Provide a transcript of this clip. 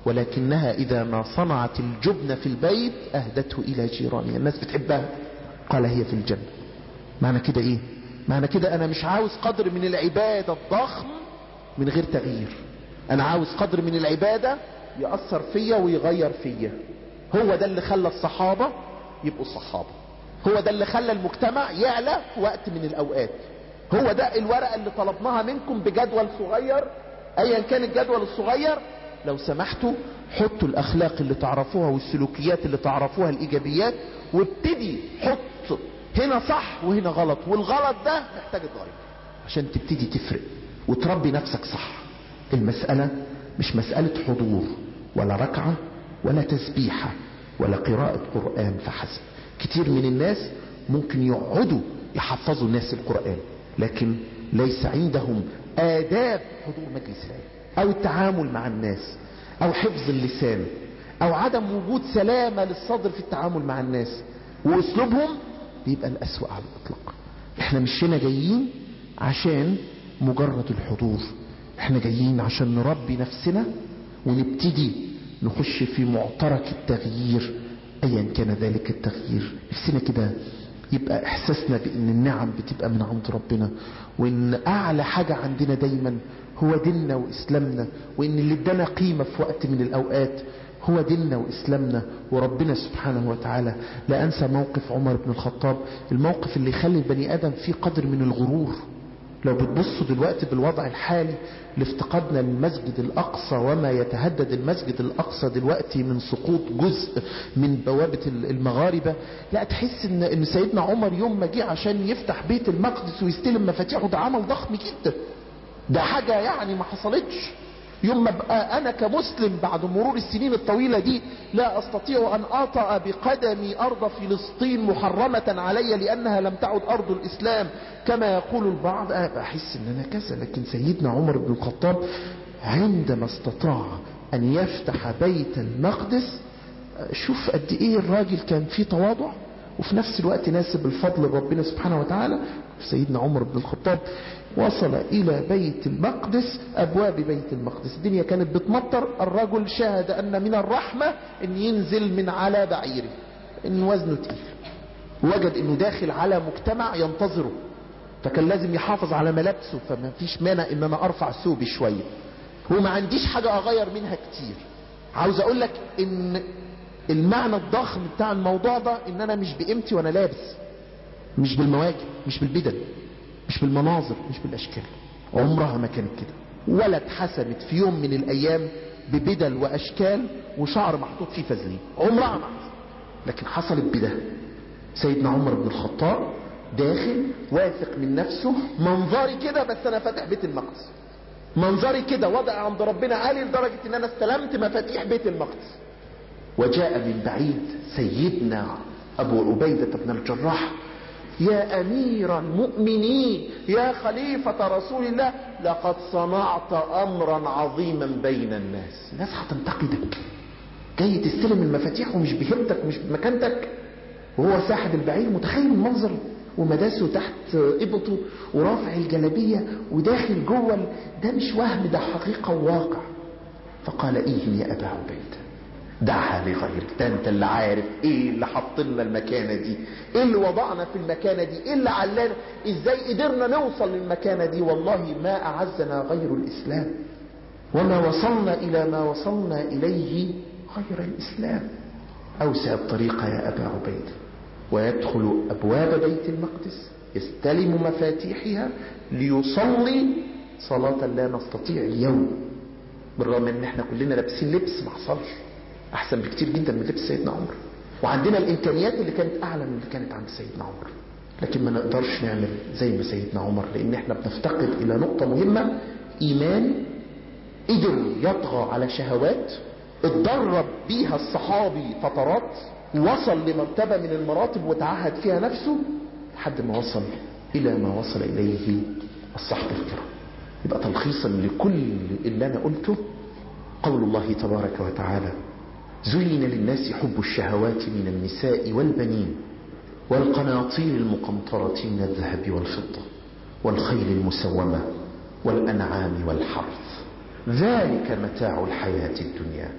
ولكنها إذا ما صنعت الجبن في البيت أهدته إلى جيرانها الناس بتحبها قال هي في الجنة معنى كده إيه معنى كده أنا مش عاوز قدر من العبادة الضخم من غير تغيير أنا عاوز قدر من العبادة يأثر فيا ويغير فيا هو ده اللي خلى الصحابة يبقوا الصحابة هو ده اللي خلى المجتمع يعلى في وقت من الأوقات هو ده الورقة اللي طلبناها منكم بجدول صغير ايا كان الجدول الصغير لو سمحتوا حطوا الاخلاق اللي تعرفوها والسلوكيات اللي تعرفوها الايجابيات وابتدي حط هنا صح وهنا غلط والغلط ده محتاج يتغير عشان تبتدي تفرق وتربي نفسك صح المسألة مش مسألة حضور ولا ركعة ولا تسبيحة ولا قراءة قرآن فحسب كتير من الناس ممكن يقعدوا يحفظوا الناس القرآن لكن ليس عندهم آداب حضور مجلس العلم أو التعامل مع الناس أو حفظ اللسان أو عدم وجود سلامة للصدر في التعامل مع الناس وأسلوبهم بيبقى الأسوأ على الإطلاق احنا مش هنا جايين عشان مجرد الحضور احنا جايين عشان نربي نفسنا ونبتدي نخش في معترك التغيير ايا كان ذلك التغيير نفسنا كده يبقى احساسنا بان النعم بتبقى من عند ربنا وان اعلى حاجة عندنا دايما هو ديننا واسلامنا وان اللي ادانا قيمة في وقت من الاوقات هو ديننا واسلامنا وربنا سبحانه وتعالى لا انسى موقف عمر بن الخطاب الموقف اللي يخلي البني ادم فيه قدر من الغرور لو بتبصوا دلوقتي بالوضع الحالي لافتقادنا للمسجد الأقصى وما يتهدد المسجد الأقصى دلوقتي من سقوط جزء من بوابة المغاربة لا تحس ان, إن سيدنا عمر يوم ما جه عشان يفتح بيت المقدس ويستلم مفاتيحه ده عمل ضخم جدا ده حاجة يعني ما حصلتش يوم ما بقى انا كمسلم بعد مرور السنين الطويلة دي لا استطيع ان اطأ بقدمي ارض فلسطين محرمة علي لانها لم تعد ارض الاسلام كما يقول البعض احس ان انا كذا لكن سيدنا عمر بن الخطاب عندما استطاع ان يفتح بيت المقدس شوف قد ايه الراجل كان فيه تواضع وفي نفس الوقت ناسب الفضل ربنا سبحانه وتعالى سيدنا عمر بن الخطاب وصل الى بيت المقدس ابواب بيت المقدس الدنيا كانت بتمطر الرجل شاهد ان من الرحمة ان ينزل من على بعيره ان وزنه تقيل وجد انه داخل على مجتمع ينتظره فكان لازم يحافظ على ملابسه فما فيش مانع ان انا ارفع ثوبي شوية وما عنديش حاجة اغير منها كتير عاوز اقول لك ان المعنى الضخم بتاع الموضوع ده ان انا مش بقيمتي وانا لابس مش بالمواجب مش بالبدل مش بالمناظر مش بالاشكال عمرها ما كانت كده ولا اتحسبت في يوم من الايام ببدل واشكال وشعر محطوط فيه فازلين عمرها ما حصلت لكن حصلت بده سيدنا عمر بن الخطاب داخل واثق من نفسه منظري كده بس انا فاتح بيت المقدس منظري كده وضع عند ربنا عالي لدرجة ان انا استلمت مفاتيح بيت المقدس وجاء من بعيد سيدنا ابو عبيدة بن الجراح يا امير المؤمنين يا خليفة رسول الله لقد صنعت امرا عظيما بين الناس الناس هتنتقدك جاي تستلم المفاتيح ومش بهبتك مش بمكانتك وهو ساحب البعير متخيل المنظر ومداسه تحت ابطه ورافع الجلبية وداخل جوه ده مش وهم ده حقيقة وواقع فقال ايه يا ابا عبيده دعها لغيرك ده انت اللي عارف ايه اللي حط لنا المكانه دي ايه اللي وضعنا في المكانه دي ايه اللي علانا ازاي قدرنا نوصل للمكانه دي والله ما اعزنا غير الاسلام وما وصلنا الى ما وصلنا اليه غير الاسلام اوسع الطريق يا ابا عبيده ويدخل ابواب بيت المقدس يستلم مفاتيحها ليصلي صلاه لا نستطيع اليوم بالرغم ان احنا كلنا لابسين لبس ما حصلش احسن بكتير جدا من لبس سيدنا عمر وعندنا الامكانيات اللي كانت اعلى من اللي كانت عند سيدنا عمر لكن ما نقدرش نعمل زي ما سيدنا عمر لان احنا بنفتقد الى نقطة مهمة ايمان قدر يطغى على شهوات اتدرب بيها الصحابي فترات وصل لمرتبة من المراتب وتعهد فيها نفسه لحد ما وصل الى ما وصل اليه الصحابة الكرام يبقى تلخيصا لكل اللي انا قلته قول الله تبارك وتعالى زين للناس حب الشهوات من النساء والبنين والقناطير المقنطرة من الذهب والفضة والخيل المسومة والأنعام والحرث ذلك متاع الحياة الدنيا